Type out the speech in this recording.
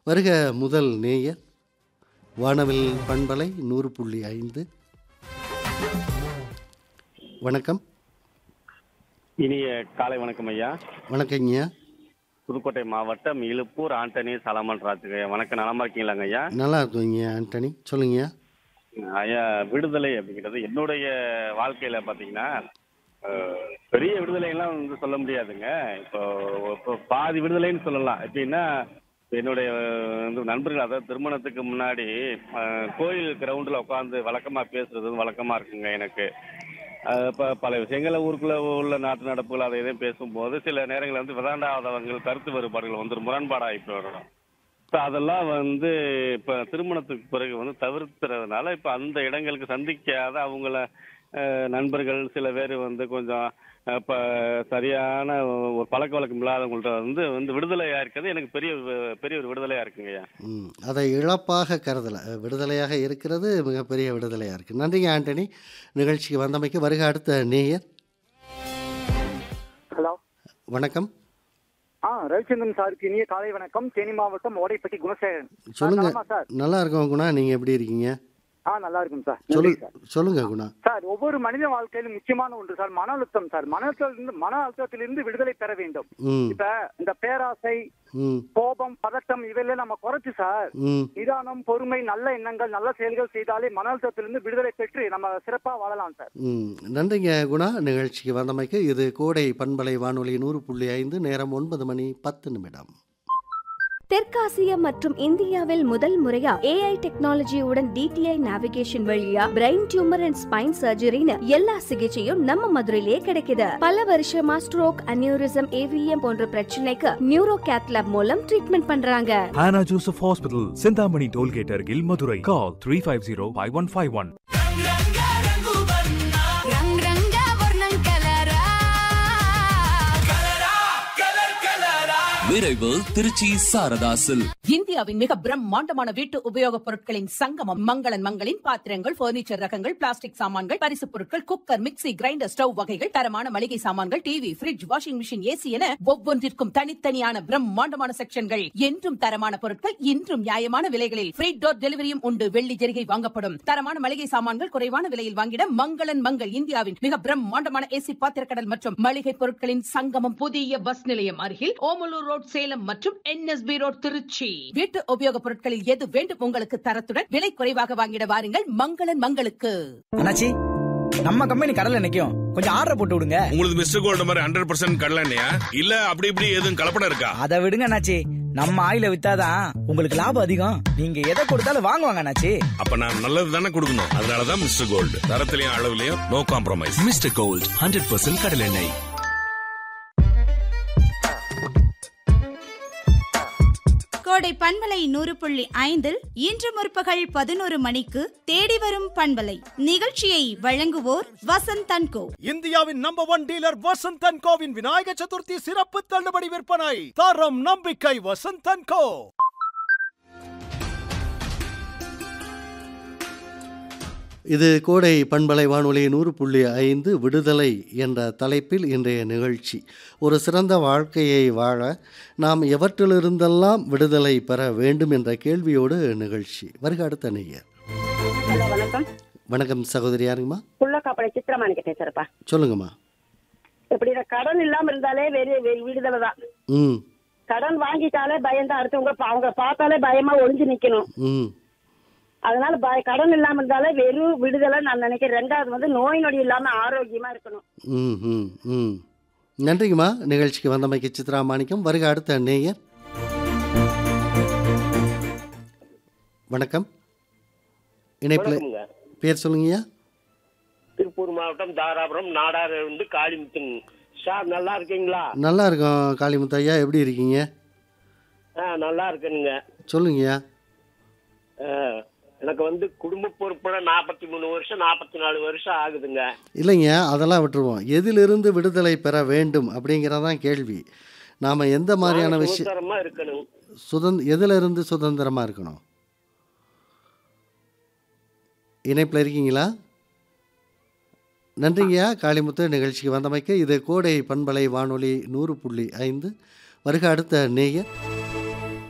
வருக முதல் நேயர் வானவில் பண்பலை நூறு புள்ளி ஐந்து வணக்கம் இனிய காலை வணக்கம் ஐயா வணக்கங்கய்யா புதுக்கோட்டை மாவட்டம் இழுப்பூர் ஆண்டனி சலமன் ராஜுங்க வணக்கம் நலமா இருக்கீங்களாங்க ஐயா நல்லா இருக்குங்க ஆண்டனி சொல்லுங்கய்யா ஐயா விடுதலை அப்படிங்கிறது என்னுடைய வாழ்க்கையில பாத்தீங்கன்னா அஹ், பெரிய விடுதலைலாம் வந்து சொல்ல முடியாதுங்க இப்போ இப்போ பாதி விடுதலைன்னு சொல்லலாம் எப்படின்னா என்னுடைய அஹ், வந்து நண்பர்கள் அதாவது திருமணத்துக்கு முன்னாடி அஹ், கோயில் கிரவுண்டில் உட்காந்து வழக்கமா பேசுறது வழக்கமா இருக்குங்க எனக்கு அஹ், இப்ப பல விஷயங்கள ஊருக்குள்ள உள்ள நாட்டு நடப்புகள் அதை இதையும் பேசும்போது சில நேரங்களில் வந்து விதாண்டாதவங்க கருத்து வேறுபாடுகள் வந்து முரண்பாடாகி போயிடும் இப்போ அதெல்லாம் வந்து இப்போ திருமணத்துக்கு பிறகு வந்து தவிர்த்துறதுனால இப்போ அந்த இடங்களுக்கு சந்திக்காத அவங்கள அஹ், நண்பர்கள் சில பேர் வந்து கொஞ்சம் இப்போ சரியான ஒரு பழக்க வழக்கம் இல்லாதவங்கள்ட்ட வந்து வந்து விடுதலையாக இருக்கிறது எனக்கு பெரிய வி- பெரிய ஒரு விடுதலையாக இருக்குங்கய்யா ம் அதை இழப்பாக கருதலை விடுதலையாக இருக்கிறது மிகப்பெரிய விடுதலையாக இருக்குது நன்றிங்க ஆண்டனி நிகழ்ச்சிக்கு வந்தமைக்கு வருக அடுத்த நேயர் ஹலோ வணக்கம் ஆ ரவிச்சந்திரன் சாருக்கு இனிய காலை வணக்கம் தேனி மாவட்டம் ஓடைப்பட்டி குணசேகரன் சார், சொல்லுங்க நலமா சார் நல்லா இருக்கோம் குணா நீங்கள் எப்படி இருக்கீங்க ஆ நல்லா இருக்கும் சார் சொல்லு நன்றி சார். சொல்லுங்க குணா சார் ஒவ்வொரு மனித வாழ்க்கையிலும் முக்கியமான ஒன்று சார் மன அழுத்தம் சார் மன அழுத்தத்திலிருந்து மன அழுத்தத்திலிருந்து விடுதலை பெற வேண்டும் ம் இப்ப இந்த பேராசை ம் கோபம் பதட்டம் இவையெல்லாம் நம்ம குறைச்சு சார் ம் நிதானம் பொறுமை நல்ல எண்ணங்கள் நல்ல செயல்கள் செய்தாலே மன அழுத்தத்திலிருந்து விடுதலை பெற்று நம்ம சிறப்பா வாழலாம் சார் ம் நன்றிங்க குணா நிகழ்ச்சிக்கு வந்தமைக்கு இது கோடை பண்பலை வானொலி நூறு புள்ளி ஐந்து நேரம் ஒன்பது மணி பத்து நிமிடம் தெற்காசியா மற்றும் இந்தியாவில் முதல் முறையா ஏஐ டெக்னாலஜியுடன் டிடிஐ நேவிகேஷன் வழியா பிரெயின் டியூமர் அண்ட் ஸ்பைன் சர்ஜரின்னு எல்லா சிகிச்சையும் நம்ம மதுரையிலே கிடைக்குது பல வருஷமா ஸ்ட்ரோக் அனியூரிசம் ஏவிஎம் போன்ற பிரச்சனைக்கு நியூரோ கேத்லாப் மூலம் ட்ரீட்மெண்ட் பண்றாங்க Hannah Joseph Hospital, Sindhamani Tollgate Argil, Madurai. Call 350-5151. రంగ్ రంగ వర్ణం కలరా விரைவு திருச்சி சாரதாசில் இந்தியாவின் மிக பிரம்மாண்டமான வீட்டு உபயோகப் பொருட்களின் சங்கமம் மங்களன் மங்களின் பாத்திரங்கள் பர்னிச்சர் ரகங்கள் பிளாஸ்டிக் சாமான்கள் பரிசுப் பொருட்கள் குக்கர் மிக்ஸி கிரைண்டர் ஸ்டவ் வகைகள் தரமான மளிகை சாமான்கள் TV fridge washing machine AC என ஒவ்வொன்றிற்கும் தனித்தனியான பிரம்மாண்டமான செக்ஷன்கள் என்றும் தரமான பொருட்கள் இன்றும் நியாயமான விலைகளில் ஃப்ரீ டோர் டெலிவரியும் உண்டு வெள்ளி ஜெரிகை வாங்கப்படும் தரமான மளிகை சாமான்கள் குறைவான விலையில் வாங்கிட மங்களன் மங்கள் இந்தியாவின் மிக பிரம்மாண்டமான ஏசி பாத்திரக்கடல் மற்றும் மளிகை பொருட்களின் சங்கமம் புதிய பஸ் நிலையம் அருகில் ஓமலூர் ரோட் சேலம் மற்றும் என்எஸ்பி ரோட் திருச்சி வீட்டு உபயோகப் பொருட்களில் எது வேண்டும் உங்களுக்கு தரத்துடன் விலை குறைவாக வாங்கிட வாருங்கள் மங்களன் மங்களுக்கு அண்ணாச்சி நம்ம கம்பெனி கடல்ல நிக்கும் கொஞ்சம் ஆர்டர் போட்டு விடுங்க உங்களுக்கு மிஸ்டர் கோல்டு மாதிரி ஹண்ட்ரட் பர்சன்ட் கடலண்ணையா இல்ல அப்படி இப்படி எதுவும் கலப்படம் இருக்கா அதை விடுங்க அண்ணாச்சி நம்ம ஆயில வித்தாதான் உங்களுக்கு லாபம் அதிகம் நீங்க எதை கொடுத்தாலும் வாங்குவாங்க அண்ணாச்சி அப்ப நான் நல்லது தானே கொடுக்கணும் அதனாலதான் மிஸ்டர் கோல்டு தரத்திலையும் அளவுலயும் no compromise Mister Gold hundred percent கடலெண்ணெய் கோடை பண்பலை நூறு புள்ளி ஐந்தில் இன்று முற்பகல் பதினோரு மணிக்கு தேடி வரும் பண்பலை நிகழ்ச்சியை வழங்குவோர் வசந்த் தன்கோ இந்தியாவின் number one dealer Vasanth and கோவின் விநாயக சதுர்த்தி சிறப்பு தள்ளுபடி விற்பனை தரம் நம்பிக்கை வசந்த் அண்ட் கோ இது கோடை பண்பலை வானொலி நூறு புள்ளி ஐந்து விடுதலை என்ற தலைப்பில் இன்றைய நிகழ்ச்சி ஒரு சிறந்த வாழ்க்கையை வாழ நாம் எவற்றிலிருந்தெல்லாம் விடுதலை பெற வேண்டும் என்ற கேள்வியோடு நிகழ்ச்சி வருக அடுத்த நேயர் ஹலோ வணக்கம் வணக்கம் சகோதரி யாருங்கம்மா புள்ளக்காப்படை சித்திரமாணிக்க பேசுறப்பா சொல்லுங்கம்மா இப்படி இந்த கடன் இல்லாம இருந்தாலே வெறி வெறி விடுதலை தான் ம் கடன் வாங்கிட்டாலே பயந்தா அடுத்தவங்க பா- அவங்க பார்த்தாலே பயமா ஒளிஞ்சு நிக்கணும் ம் அதனால பய கடன் இல்லாம இருந்தாலே வெறும் விடுதலை நான் நினைக்கிறேன் ரெண்டாவது வந்து நோய் நொடி இல்லாம ஆரோக்கியமா இருக்கணும் ம் ம் ம் நன்றிங்கம்மா நிகழ்ச்சிக்கு வந்தமைக்கு சித்ரா மாணிக்கம் வருக அடுத்த நேயர் வணக்கம் இணைப்பில் வணக்கம்ங்க. பேர் சொல்லுங்கய்யா திருப்பூர் மாவட்டம் தாராபுரம் நாடார் இருந்து காளிமுத்துங்க சார் நல்லா இருக்கீங்களா நல்லா இருக்கோம் காளிமுத்து ஐயா எப்படி இருக்கீங்க ஆ நல்லா இருக்கேனுங்க சொல்லுங்கய்யா ஆ, எனக்கு வந்து குடும்ப பொறுப்புல நாற்பத்தி மூணு வருஷம் நாற்பத்தி நாலு வருஷம் ஆகுதுங்க இல்லைங்க அதெல்லாம் விட்டுருவோம் எதிலிருந்து விடுதலை பெற வேண்டும் அப்படிங்கிறதான் கேள்வி நாம் எந்த மாதிரியான நான் விஷயம் சுதந்திரமா இருக்கணும் சுதந்திர எதிலிருந்து சுதந்திரமாக இருக்கணும் இணைப்பில் இருக்கீங்களா நன்றிங்கய்யா காளிமுத்து நிகழ்ச்சிக்கு வந்தமைக்கு இது கோடை பண்பலை வானொலி நூறு புள்ளி ஐந்து வருக அடுத்த நேயர்